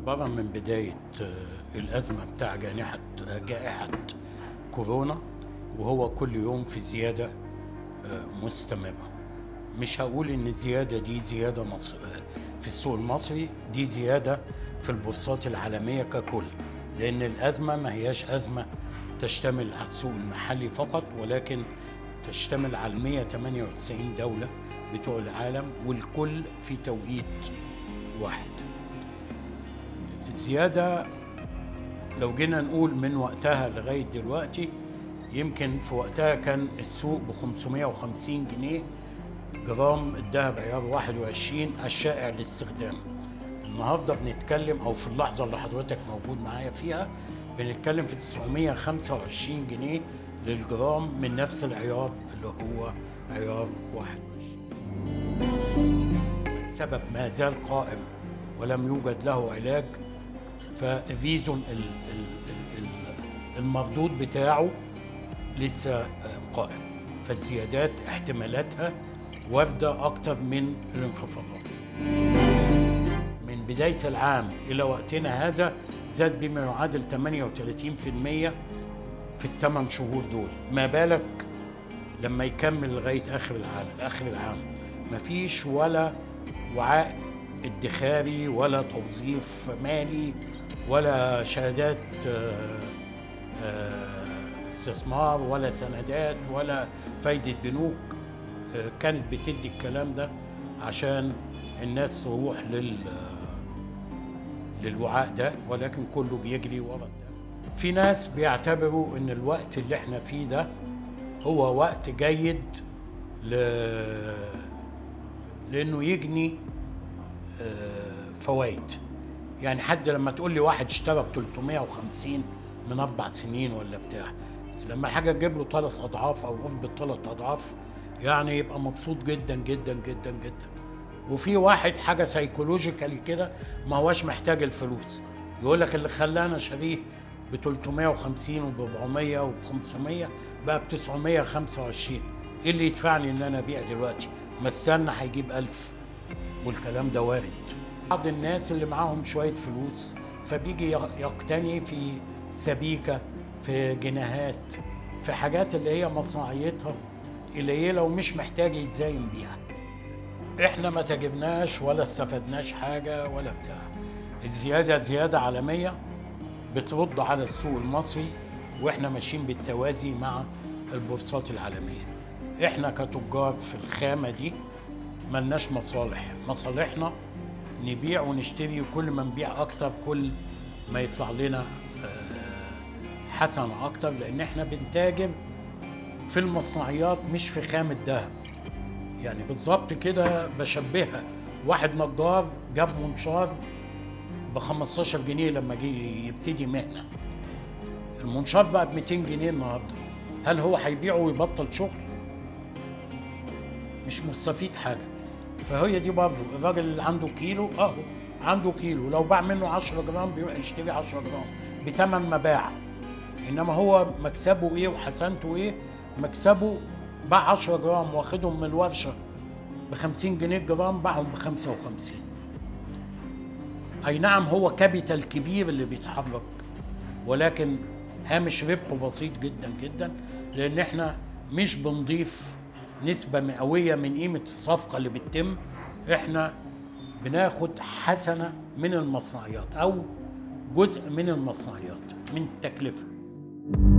اعتبارا من بداية آه، الأزمة بتاع جائحة جائحة كورونا وهو كل يوم في زيادة آه، مستمرة مش هقول إن الزيادة دي زيادة مصر آه، في السوق المصري دي زيادة في البورصات العالمية ككل لأن الأزمة ما هياش أزمة تشتمل على السوق المحلي فقط ولكن تشتمل على 198 دولة بتوع العالم والكل في توقيت واحد الزيادة لو جينا نقول من وقتها لغاية دلوقتي يمكن في وقتها كان السوق ب 550 جنيه جرام الذهب عيار 21 الشائع للاستخدام النهارده بنتكلم او في اللحظه اللي حضرتك موجود معايا فيها بنتكلم في 925 جنيه للجرام من نفس العيار اللي هو عيار 21 السبب ما زال قائم ولم يوجد له علاج فالريزون ال- ال- ال- ال- المردود بتاعه لسه قائم فالزيادات احتمالاتها واردة أكتر من الانخفاضات من بداية العام إلى وقتنا هذا زاد بما يعادل 38% في الثمان شهور دول ما بالك لما يكمل لغاية آخر العام آخر العام مفيش ولا وعاء ادخاري ولا توظيف مالي ولا شهادات آه، آه، استثمار ولا سندات ولا فايدة بنوك آه، كانت بتدي الكلام ده عشان الناس تروح لل للوعاء ده ولكن كله بيجري ورا ده في ناس بيعتبروا ان الوقت اللي احنا فيه ده هو وقت جيد ل... لانه يجني فوائد يعني حد لما تقول لي واحد اشترى ب 350 من اربع سنين ولا بتاع لما الحاجه تجيب له ثلاث اضعاف او قرب ثلاث اضعاف يعني يبقى مبسوط جدا جدا جدا جدا وفي واحد حاجه سايكولوجيكالي كده ما هواش محتاج الفلوس يقول لك اللي خلاني اشتريه ب 350 وب 400 وب 500 بقى ب 925 ايه اللي يدفعني ان انا ابيع دلوقتي ما استنى هيجيب 1000 والكلام ده وارد بعض الناس اللي معاهم شويه فلوس فبيجي يقتني في سبيكه في جنيهات في حاجات اللي هي مصنعيتها قليله ومش محتاج يتزاين بيها احنا ما تجبناش ولا استفدناش حاجه ولا بتاع الزياده زياده عالميه بترد على السوق المصري واحنا ماشيين بالتوازي مع البورصات العالميه احنا كتجار في الخامه دي ملناش مصالح مصالحنا نبيع ونشتري وكل ما نبيع اكتر كل ما يطلع لنا آه، حسنه اكتر لان احنا بنتاجر في المصنعيات مش في خام الذهب يعني بالظبط كده بشبهها واحد نجار جاب منشار ب 15 جنيه لما جه يبتدي مهنه المنشار بقى ب 200 جنيه النهارده هل هو هيبيعه ويبطل شغل؟ مش مستفيد حاجه فهي دي برضه الراجل اللي عنده كيلو اهو عنده كيلو لو باع منه 10 جرام بيروح يشتري 10 جرام بتمن ما باع انما هو مكسبه ايه وحسنته ايه مكسبه باع 10 جرام واخدهم من الورشه ب 50 جنيه الجرام باعهم ب 55 اي نعم هو كابيتال كبير اللي بيتحرك ولكن هامش ربحه بسيط جدا جدا لان احنا مش بنضيف نسبة مئوية من قيمة الصفقة اللي بتتم احنا بناخد حسنة من المصنعيات او جزء من المصنعيات من التكلفة